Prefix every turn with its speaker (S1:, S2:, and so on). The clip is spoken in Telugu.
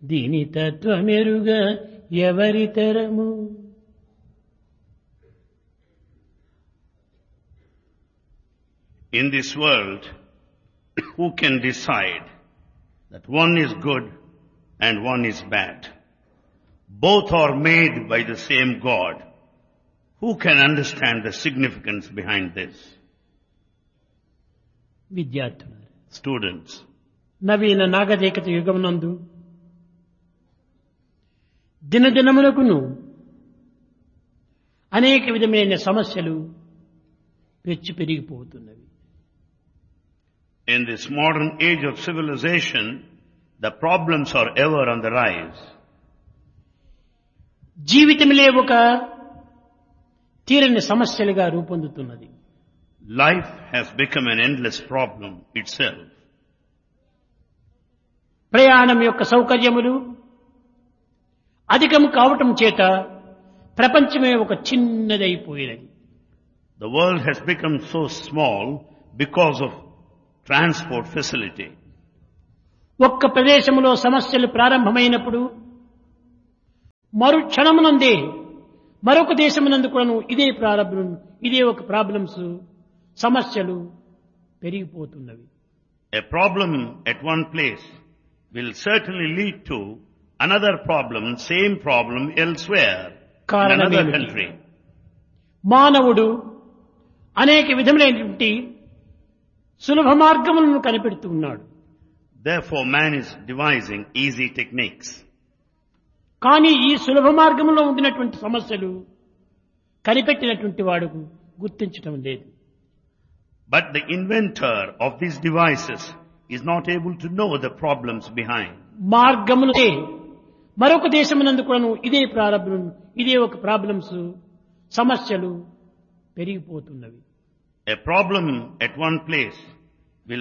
S1: దీని తత్వమెరుగ ఎవరి తరము
S2: In this world, who can decide that one is good and one is bad? Both are made by the same God. Who can understand the significance behind this?
S1: విద్యార్థులు
S2: Students,
S1: నవీన నాగరికత యుగమునందు దినదినమునకును అనేక విధమైన సమస్యలు పెచ్చు పెరిగిపోతున్నవి
S2: in this modern age of civilization, the problems are ever on the rise.
S1: జీవితములే ఒక తీరని సమస్యలుగా రూపొందుతున్నది
S2: Life has become an endless problem itself.
S1: ప్రయాణం యొక్క సౌకర్యములు అధికము కావటం చేత ప్రపంచమే ఒక చిన్నదైపోయినది
S2: The world has become so small because of transport facility.
S1: ఒక్క ప్రదేశములో సమస్యలు ప్రారంభమైనప్పుడు మరు క్షణమునందే మరొక దేశమునందు కూడాను ఇదే ప్రారంభం ఇదే ఒక ప్రాబ్లమ్స్ సమస్యలు పెరిగిపోతున్నవి
S2: A problem at one place will certainly lead to another problem, same problem elsewhere in
S1: కారణం
S2: another
S1: ఏమిటి?
S2: country.
S1: మానవుడు అనేక విధములైనటువంటి సులభ మార్గములను కనిపెడుతూ ఉన్నాడు
S2: Therefore man is devising easy techniques.
S1: కానీ ఈ సులభ మార్గంలో ఉండినటువంటి సమస్యలు కనిపెట్టినటువంటి వాడుకు గుర్తించటం లేదు
S2: But the inventor of these devices is not able to know the problems behind.
S1: మార్గములే మరొక దేశమునందు కూడాను ఇదే ప్రారంభం ఇదే ఒక ప్రాబ్లమ్స్ సమస్యలు పెరిగిపోతున్నవి
S2: A problem at one place